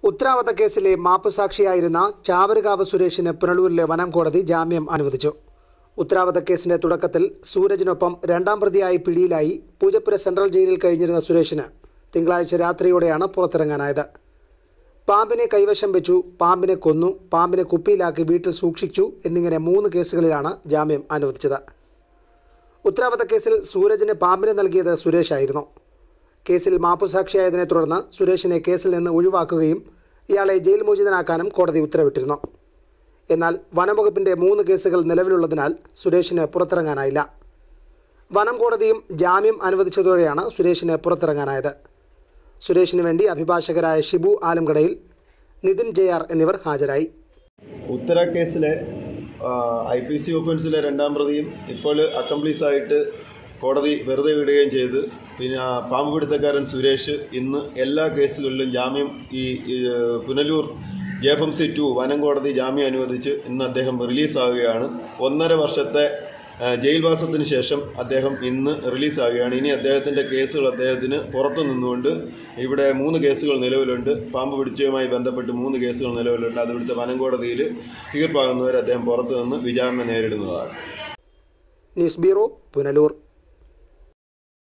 ഉത്തരാവധ കേസിലെ മാപ്പുസാക്ഷിയായിരുന്ന ചാവരുകാവ് സുരേഷിന് പുനലൂരിലെ വനം കോടതി ജാമ്യം അനുവദിച്ചു ഉത്തരാവധ കേസിന്റെ തുടക്കത്തിൽ സൂരജിനൊപ്പം രണ്ടാം പ്രതിയായി പിടിയിലായി പൂജപ്പുര സെൻട്രൽ ജയിലിൽ കഴിഞ്ഞിരുന്ന സുരേഷിന് തിങ്കളാഴ്ച രാത്രിയോടെയാണ് പുറത്തിറങ്ങാനായത് പാമ്പിനെ കൈവശം വെച്ചു പാമ്പിനെ കൊന്നു പാമ്പിനെ കുപ്പിയിലാക്കി വീട്ടിൽ സൂക്ഷിച്ചു എന്നിങ്ങനെ മൂന്ന് കേസുകളിലാണ് ജാമ്യം അനുവദിച്ചത് ഉത്തരാവധ കേസിൽ സൂരജിന് പാമ്പിനെ നൽകിയത് സുരേഷായിരുന്നു കേസിൽ മാപ്പുസാക്ഷിയായതിനെ തുടർന്ന് സുരേഷിനെ കേസിൽ നിന്ന് ഒഴിവാക്കുകയും ഇയാളെ ജയിൽ മോചിതനാക്കാനും കോടതി ഉത്തരവിട്ടിരുന്നു എന്നാൽ വനംവകുപ്പിന്റെ മൂന്ന് കേസുകൾ നിലവിലുള്ളതിനാൽ സുരേഷിന് പുറത്തിറങ്ങാനായില്ല വനം കോടതിയും ജാമ്യം അനുവദിച്ചതോടെയാണ് സുരേഷിന് പുറത്തിറങ്ങാനായത് സുരേഷിന് വേണ്ടി അഭിഭാഷകരായ ഷിബു ആലംകടയിൽ നിതിൻ ജെ ആർ എന്നിവർ ഹാജരായി ഉത്തര കേസിലെ ഐ പി സി ഒഫൻസിലെ രണ്ടാം പ്രതിയും ഇപ്പോൾ അക്കംപ്ലീസ് ആയിട്ട് കോടതി വെറുതെ വിടുകയും ചെയ്ത് പിന്നെ ആ പാമ്പ് പിടുത്തക്കാരൻ സുരേഷ് ഇന്ന് എല്ലാ കേസുകളിലും ജാമ്യം ഈ ഈ, Punalur J F M C two വനം കോടതി ജാമ്യം അനുവദിച്ച് ഇന്ന് അദ്ദേഹം റിലീസാവുകയാണ് ഒന്നര വർഷത്തെ ആ, ജയിൽവാസത്തിന് ശേഷം അദ്ദേഹം ഇന്ന് റിലീസാവുകയാണ് ഇനി അദ്ദേഹത്തിൻ്റെ കേസുകൾ അദ്ദേഹത്തിന് പുറത്തു നിന്നുകൊണ്ട് ഇവിടെ മൂന്ന് കേസുകൾ നിലവിലുണ്ട് പാമ്പ് പിടിച്ചതുമായി ബന്ധപ്പെട്ട് മൂന്ന് കേസുകൾ നിലവിലുണ്ട് അത് ഇവിടുത്തെ വനം കോടതിയിൽ തീർപ്പാകുന്നവരെ അദ്ദേഹം പുറത്തു നിന്ന് വിചാരണ നേരിടുന്നതാണ് ന്യൂസ് ബ്യൂറോ പുനലൂർ